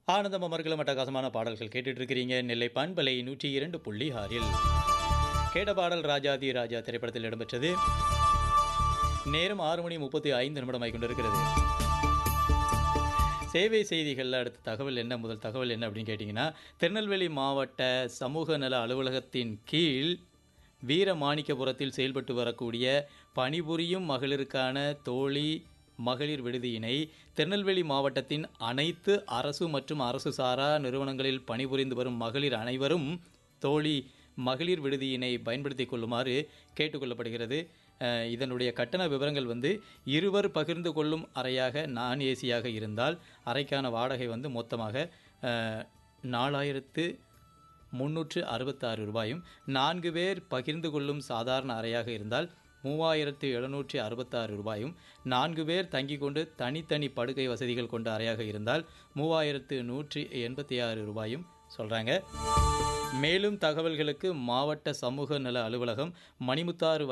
ஆனந்தம் அமர்கலம் அட்டகாசமான பாடல்கள் கேட்டுட்டு இருக்கிறீங்க நெல்லை பண்பலை நூற்றி இரண்டு புள்ளி ஆறில் கேட்ட பாடல் ராஜாதி ராஜா திரைப்படத்தில் இடம்பெற்றது நேரம் ஆறு மணி முப்பத்தி ஐந்து நிமிடமாய் கொண்டிருக்கிறது சேவை செய்திகளில் அடுத்த தகவல் என்ன முதல் தகவல் என்ன அப்படின்னு கேட்டிங்கன்னா திருநெல்வேலி மாவட்ட சமூக நல அலுவலகத்தின் கீழ் வீரமாணிக்கபுரத்தில் செயல்பட்டு வரக்கூடிய பணிபுரியும் மகளிருக்கான தோழி மகளிர் விடுதியினை திருநெல்வேலி மாவட்டத்தின் அனைத்து அரசு மற்றும் அரசு சாரா நிறுவனங்களில் பணிபுரிந்து வரும் மகளிர் அனைவரும் தோழி மகளிர் விடுதியினை பயன்படுத்திக் கொள்ளுமாறு கேட்டுக்கொள்ளப்படுகிறது அஹ், இதனுடைய கட்டண விவரங்கள் வந்து இருவர் பகிர்ந்து கொள்ளும் அறையாக நான் ஏசியாக இருந்தால் அறைக்கான வாடகை வந்து மொத்தமாக அஹ், நாலாயிரத்து முன்னூற்று அறுபத்தாறு ரூபாயும் நான்கு பேர் பகிர்ந்து கொள்ளும் சாதாரண அறையாக இருந்தால் மூவாயிரத்து எழுநூற்றி அறுபத்தாறு ரூபாயும் நான்கு பேர் தங்கிக் கொண்டு தனித்தனி படுக்கை வசதிகள் கொண்ட அறையாக இருந்தால் மூவாயிரத்து நூற்றி எண்பத்தி ஆறு ரூபாயும் சொல்கிறாங்க மேலும் தகவல்களுக்கு மாவட்ட சமூக நல அலுவலகம் மணிமுத்தாறு